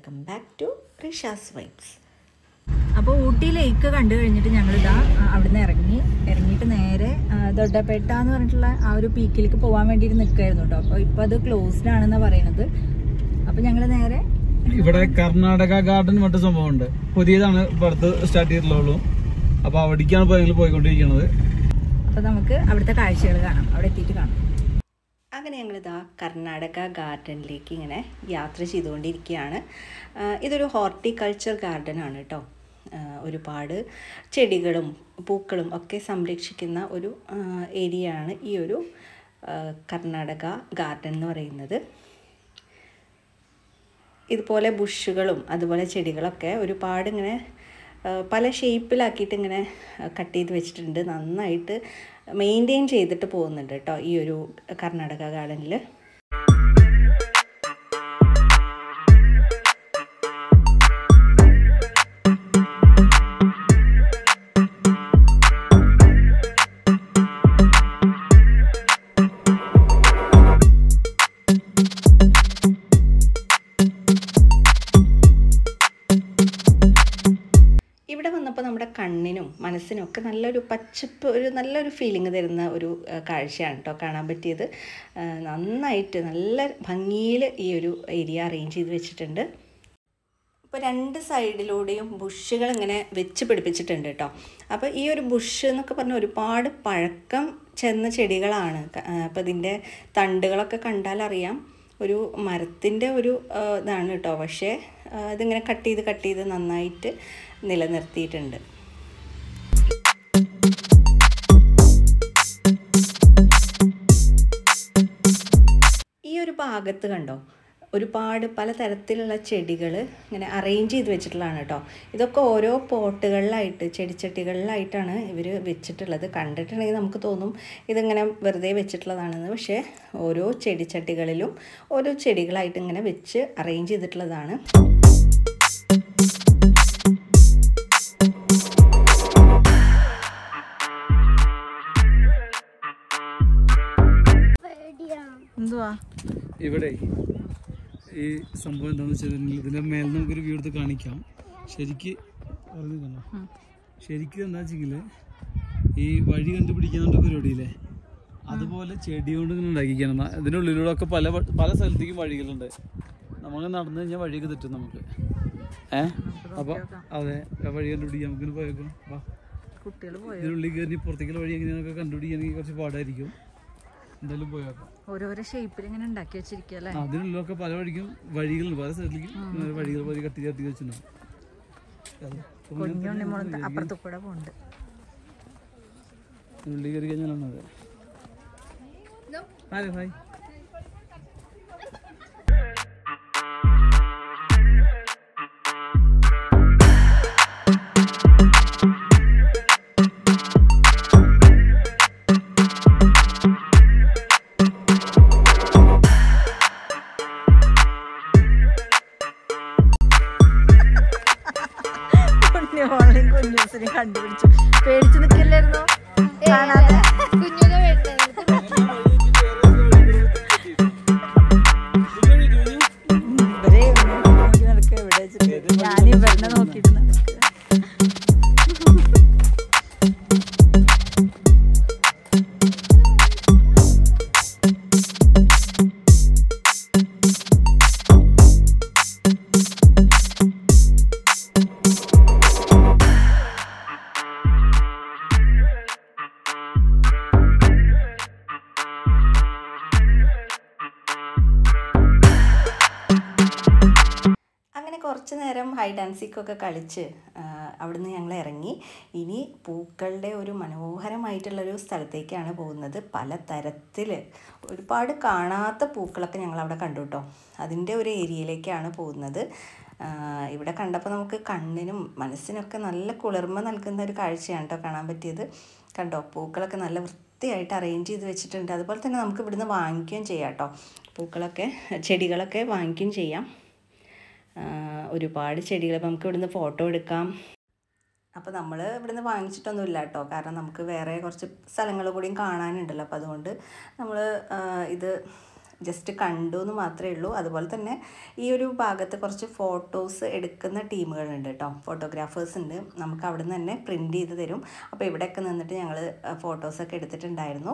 welcome back to Rishas vibes അപ്പോൾ ഊട്ടി ലേക്ക് കണ്ടു കഴിഞ്ഞിട്ട് ഞങ്ങൾ ഇതാ അവിടുന്ന് ഇറങ്ങി ഇറങ്ങിയിട്ട് നേരെ ആ, ദൊഡ്ഡപേട്ട എന്ന് പറഞ്ഞിട്ടുള്ള ആ ഒരു പീക്കിലേക്ക് പോകാൻ വേണ്ടിയിട്ട് നിൽക്കായിരുന്നു കേട്ടോ അപ്പോൾ ഇപ്പോൾ അത് ക്ലോസ്ഡ് ആണെന്ന് പറയുന്നത് അപ്പോൾ ഞങ്ങൾ നേരെ ഇവിടെ കർണാടക ഗാർഡൻ മറ്റു സംഭവമുണ്ട് പുതിയതാണ് ഇപ്പൊ അടുത്ത് സ്റ്റാർട്ട് ചെയ്തിട്ടുള്ളൂ അപ്പൊ അവിടേക്കാണ് ഇപ്പൊ ഞങ്ങൾ പോയിക്കൊണ്ടിരിക്കുന്നത് അപ്പോൾ നമുക്ക് അവിടുത്തെ കാഴ്ചകൾ കാണാം അവിടെ എത്തിയിട്ട് കാണാം അങ്ങനെ ഞങ്ങളിതാ കർണാടക ഗാർഡനിലേക്ക് ഇങ്ങനെ യാത്ര ചെയ്തുകൊണ്ടിരിക്കുകയാണ് ആ, ഇതൊരു ഹോർട്ടിക്കൾച്ചർ ഗാർഡനാണ് കേട്ടോ ആ, ഒരുപാട് ചെടികളും പൂക്കളും ഒക്കെ സംരക്ഷിക്കുന്ന ഒരു ഏരിയ ആണ് ഈ ഒരു ആ, കർണാടക ഗാർഡൻ എന്ന് പറയുന്നത് ഇതുപോലെ ബുഷുകളും അതുപോലെ ചെടികളൊക്കെ ഒരുപാട് ഇങ്ങനെ ആ, പല ഷേപ്പിലാക്കിയിട്ട് ഇങ്ങനെ കട്ട് ചെയ്ത് വെച്ചിട്ടുണ്ട് നന്നായിട്ട് മെയിൻറ്റെയിൻ ചെയ്തിട്ട് പോകുന്നുണ്ട് കേട്ടോ ഈ ഒരു കർണാടക ഗാർഡനിൽ ഇവിടെ വന്നപ്പോൾ നമ്മുടെ കണ്ണിനും മനസ്സിനും ഒക്കെ നല്ലൊരു പച്ചപ്പ് ഒരു നല്ലൊരു ഫീലിംഗ് തരുന്ന ഒരു ആ, കാഴ്ചയാണ് കേട്ടോ കാണാൻ പറ്റിയത് ആ, നന്നായിട്ട് നല്ല ഭംഗിയിൽ ഈ ഒരു ഏരിയ അറേഞ്ച് ചെയ്ത് വെച്ചിട്ടുണ്ട് ഇപ്പോൾ രണ്ട് സൈഡിലൂടെയും ബുഷുകൾ ഇങ്ങനെ വെച്ച് പിടിപ്പിച്ചിട്ടുണ്ട് കേട്ടോ അപ്പോൾ ഈ ഒരു ബുഷ് എന്നൊക്കെ പറഞ്ഞാൽ ഒരുപാട് പഴക്കം ചെന്ന ചെടികളാണ് അപ്പോൾ ഇതിൻ്റെ തണ്ടുകളൊക്കെ കണ്ടാൽ അറിയാം ഒരു മരത്തിൻ്റെ ഒരു ആ, ഇതാണ് കേട്ടോ പക്ഷേ ആ, ഇതിങ്ങനെ കട്ട് ചെയ്ത് കട്ട് ചെയ്ത് നന്നായിട്ട് നിലനിർത്തിയിട്ടുണ്ട് ഈ ഒരു ഭാഗത്ത് കണ്ടോ ഒരുപാട് പലതരത്തിലുള്ള ചെടികൾ ഇങ്ങനെ അറേഞ്ച് ചെയ്ത് വെച്ചിട്ടുള്ളതാണ് കേട്ടോ ഇതൊക്കെ ഓരോ പോട്ടുകളിലായിട്ട് ചെടിച്ചട്ടികളിലായിട്ടാണ് ഇവർ വെച്ചിട്ടുള്ളത് കണ്ടിട്ടുണ്ടെങ്കിൽ നമുക്ക് തോന്നും ഇതിങ്ങനെ വെറുതെ വെച്ചിട്ടുള്ളതാണെന്ന് പക്ഷേ ഓരോ ചെടിച്ചട്ടികളിലും ഓരോ ചെടികളായിട്ട് ഇങ്ങനെ വെച്ച് അറേഞ്ച് ചെയ്തിട്ടുള്ളതാണ് എന്തുവാ ഇവിടെ ഈ സംഭവം എന്താണെന്ന് വെച്ചിട്ടുണ്ടെങ്കിൽ ഇതിന്റെ മേലെ നമുക്കൊരു വ്യൂ എടുത്ത് കാണിക്കാം ശരിക്ക് പറഞ്ഞു തന്നോ ശരിക്കും എന്താ വെച്ചെങ്കിൽ ഈ വഴി കണ്ടുപിടിക്കാനുള്ള പരിപാടിയില്ലേ അതുപോലെ ചെടി കൊണ്ട് ഇങ്ങനെ ഉണ്ടാക്കിക്കണം ഇതിനുള്ളിലൂടെ ഒക്കെ പല വ- പല സ്ഥലത്തേക്കും വഴികളുണ്ട് നമുക്ക് നടന്നു കഴിഞ്ഞാൽ വഴിയൊക്കെ തെറ്റും നമുക്ക് ഏ അപ്പൊ അതെ ആ വഴി കണ്ടുപിടിക്കാം നമുക്ക് പോയേക്കാം വാ കുട്ടികൾ പോയോ ഇതിനുള്ളിൽ കയറി പുറത്തേക്കുള്ള വഴി എങ്ങനെയാണൊക്കെ കണ്ടുപിടിക്കുകയാണെങ്കിൽ കുറച്ച് പാടായിരിക്കും എന്തായാലും പോയേക്കാം ഓരോരോ ഷേപ്പിൽ ഇങ്ങനെ ഉണ്ടാക്കി വെച്ചിരിക്കുക അല്ലേ അതിനുള്ളിലൊക്കെ പല വഴിക്കും വഴികളുണ്ട് പല സ്ഥലത്തേക്കും ഇങ്ങനെ വഴികൾ പോലെ കട്ടി കട്ടി വെച്ചിട്ടുണ്ടാവും അത് കുഞ്ഞുണ്ണി മുളന്ത അപ്പുറത്തു കൂടെ പോകുന്നുണ്ട് ഉള്ളിൽ കയറി കഴിഞ്ഞാലാണ് അത് ഹായ് ഹായ് കുഞ്ഞുമോളെയും കുഞ്ഞൂസിനെയും കണ്ടുപിടിച്ചു പേടിച്ചു നിൽക്കില്ലായിരുന്നോ കാണാതെ ഇവരെ നോക്കി നടക്കുക എവിടെ വെച്ചിട്ട് ഞാൻ ഇവരുടെ നോക്കിയിട്ട് നടക്കുക അങ്ങനെ കുറച്ച് നേരം ഹൈഡ് ആൻഡ് സീക്കൊക്കെ കളിച്ച് ആ, അവിടുന്ന് ഞങ്ങൾ ഇറങ്ങി ഇനി പൂക്കളുടെ ഒരു മനോഹരമായിട്ടുള്ളൊരു സ്ഥലത്തേക്കാണ് പോകുന്നത് പല തരത്തിൽ ഒരുപാട് കാണാത്ത പൂക്കളൊക്കെ ഞങ്ങൾ അവിടെ കണ്ടു കേട്ടോ അതിൻ്റെ ഒരു ഏരിയയിലേക്കാണ് പോകുന്നത് ആ, ഇവിടെ കണ്ടപ്പോൾ നമുക്ക് കണ്ണിനും മനസ്സിനൊക്കെ നല്ല കുളിർമ നൽകുന്ന ഒരു കാഴ്ചയാണ് കേട്ടോ കാണാൻ പറ്റിയത് കണ്ടോ പൂക്കളൊക്കെ നല്ല വൃത്തിയായിട്ട് അറേഞ്ച് ചെയ്ത് വെച്ചിട്ടുണ്ട് അതുപോലെ തന്നെ നമുക്ക് ഇവിടുന്ന് വാങ്ങിക്കുകയും ചെയ്യാം കേട്ടോ പൂക്കളൊക്കെ ചെടികളൊക്കെ വാങ്ങിക്കുകയും ചെയ്യാം ആ, ഒരുപാട് ചെടികൾ ഇപ്പം നമുക്ക് ഇവിടുന്ന് ഫോട്ടോ എടുക്കാം അപ്പോൾ നമ്മൾ ഇവിടുന്ന് വാങ്ങിച്ചിട്ടൊന്നുമില്ല കേട്ടോ കാരണം നമുക്ക് വേറെ കുറച്ച് സ്ഥലങ്ങൾ കൂടിയും കാണാനുണ്ടല്ലോ അപ്പോൾ അതുകൊണ്ട് നമ്മൾ ഇത് ജസ്റ്റ് കണ്ടു എന്ന് മാത്രമേ ഉള്ളൂ അതുപോലെ തന്നെ ഈ ഒരു ഭാഗത്ത് കുറച്ച് ഫോട്ടോസ് എടുക്കുന്ന ടീമുകളുണ്ട് കേട്ടോ ഫോട്ടോഗ്രാഫേഴ്സ് ഉണ്ട് നമുക്ക് അവിടെ നിന്ന് തന്നെ പ്രിൻറ്റ് ചെയ്ത് തരും അപ്പോൾ ഇവിടെയൊക്കെ നിന്നിട്ട് ഞങ്ങൾ ഫോട്ടോസൊക്കെ എടുത്തിട്ടുണ്ടായിരുന്നു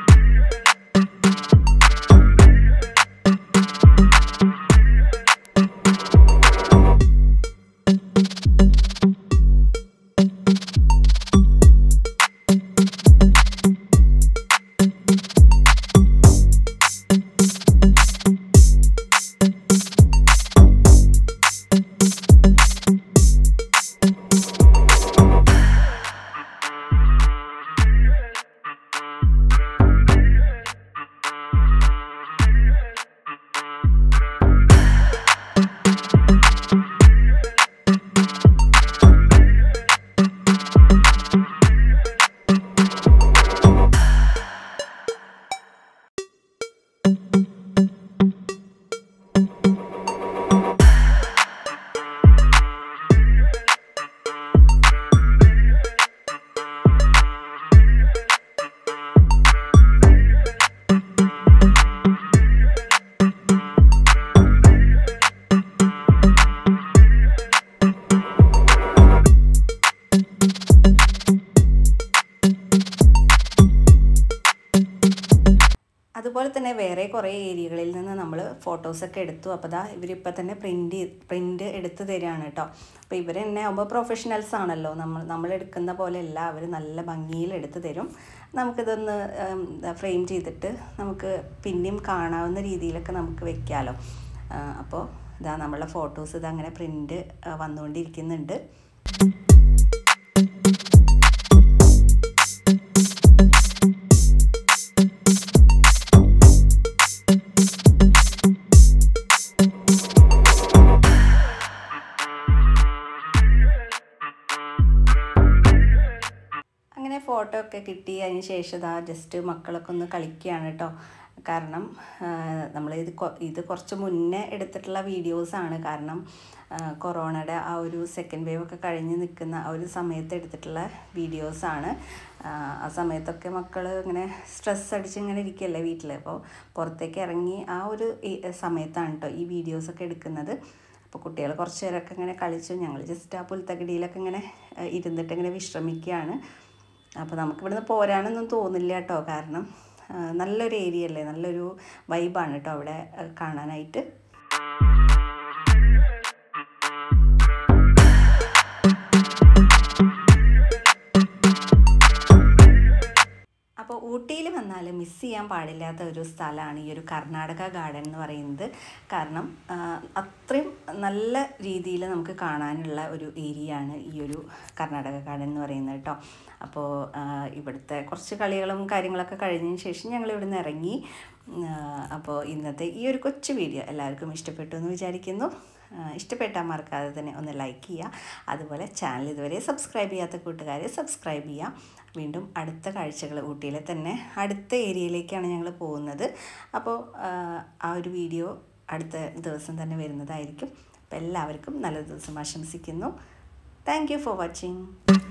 അതുപോലെ തന്നെ വേറെ കുറേ ഏരിയകളിൽ നിന്ന് നമ്മൾ ഫോട്ടോസൊക്കെ എടുത്തു അപ്പോൾ ദാ ഇവരിപ്പോൾ തന്നെ പ്രിൻ്റ് പ്രിൻ്റ് എടുത്ത് തരികയാണ് കേട്ടോ അപ്പോൾ ഇവർ തന്നെ ആകുമ്പോൾ പ്രൊഫഷണൽസ് ആണല്ലോ നമ്മൾ നമ്മൾ എടുക്കുന്ന പോലെയല്ല അവർ നല്ല ഭംഗിയിൽ എടുത്ത് തരും നമുക്കിതൊന്ന് ഫ്രെയിം ചെയ്തിട്ട് നമുക്ക് പിന്നെയും കാണാവുന്ന രീതിയിലൊക്കെ നമുക്ക് വെക്കാമല്ലോ അപ്പോൾ ഇതാ നമ്മളുടെ ഫോട്ടോസ് ഇതങ്ങനെ പ്രിൻ്റ് വന്നുകൊണ്ടിരിക്കുന്നുണ്ട് അങ്ങനെ ഫോട്ടോ ഒക്കെ കിട്ടി അതിന് ശേഷം ഇതാ ജസ്റ്റ് മക്കളൊക്കെ ഒന്ന് കളിക്കുകയാണ് കേട്ടോ കാരണം നമ്മൾ ഇത് ഇത് കുറച്ച് മുന്നേ എടുത്തിട്ടുള്ള വീഡിയോസാണ് കാരണം കൊറോണയുടെ ആ ഒരു സെക്കൻഡ് വേവ് ഒക്കെ കഴിഞ്ഞ് നിൽക്കുന്ന ആ ഒരു സമയത്ത് എടുത്തിട്ടുള്ള വീഡിയോസാണ് ആ സമയത്തൊക്കെ മക്കൾ ഇങ്ങനെ സ്ട്രെസ് അടിച്ച് ഇങ്ങനെ ഇരിക്കുകയല്ലേ വീട്ടിൽ അപ്പോൾ പുറത്തേക്ക് ഇറങ്ങി ആ ഒരു സമയത്താണ് കേട്ടോ ഈ വീഡിയോസൊക്കെ എടുക്കുന്നത് അപ്പോൾ കുട്ടികൾ കുറച്ച് നേരമൊക്കെ ഇങ്ങനെ കളിച്ചു ഞങ്ങൾ ജസ്റ്റ് ആ പുൽത്തകിടിയിലൊക്കെ ഇങ്ങനെ ഇരുന്നിട്ട് ഇങ്ങനെ വിശ്രമിക്കുകയാണ് അപ്പോൾ നമുക്ക് ഇവിടുന്ന് പോരാനൊന്നും തോന്നില്ല കേട്ടോ കാരണം നല്ലൊരു ഏരിയ അല്ലേ നല്ലൊരു വൈബാണ് കേട്ടോ അവിടെ കാണാനായിട്ട് അപ്പോൾ ഊട്ടിയിൽ വന്നാൽ മിസ് ചെയ്യാൻ പാടില്ലാത്ത ഒരു സ്ഥലമാണ് ഈ ഒരു കർണാടക ഗാർഡൻ എന്ന് പറയുന്നത് കാരണം അത്രയും നല്ല രീതിയിൽ നമുക്ക് കാണാനുള്ള ഒരു ഏരിയ ആണ് ഈ ഒരു കർണാടക ഗാർഡൻ എന്ന് പറയുന്നത് കേട്ടോ അപ്പോൾ ഇവിടുത്തെ കുറച്ച് കളികളും കാര്യങ്ങളൊക്കെ കഴിഞ്ഞതിന് ശേഷം ഞങ്ങൾ ഇവിടുന്ന് ഇറങ്ങി അപ്പോൾ ഇന്നത്തെ ഈ ഒരു കൊച്ചു വീഡിയോ എല്ലാവർക്കും ഇഷ്ടപ്പെട്ടു എന്ന് വിചാരിക്കുന്നു ഇഷ്ടപ്പെട്ടാൽ മറക്കാതെ തന്നെ ഒന്ന് ലൈക്ക് ചെയ്യുക അതുപോലെ ചാനൽ ഇതുവരെ സബ്സ്ക്രൈബ് ചെയ്യാത്ത കൂട്ടുകാരെ സബ്സ്ക്രൈബ് ചെയ്യുക വീണ്ടും അടുത്ത കാഴ്ചകൾ ഊട്ടിയിലെ തന്നെ അടുത്ത ഏരിയയിലേക്കാണ് ഞങ്ങൾ പോകുന്നത് അപ്പോൾ ആ ഒരു വീഡിയോ അടുത്ത ദിവസം തന്നെ വരുന്നതായിരിക്കും അപ്പോൾ എല്ലാവർക്കും നല്ല ദിവസം ആശംസിക്കുന്നു താങ്ക് യു ഫോർ വാച്ചിങ്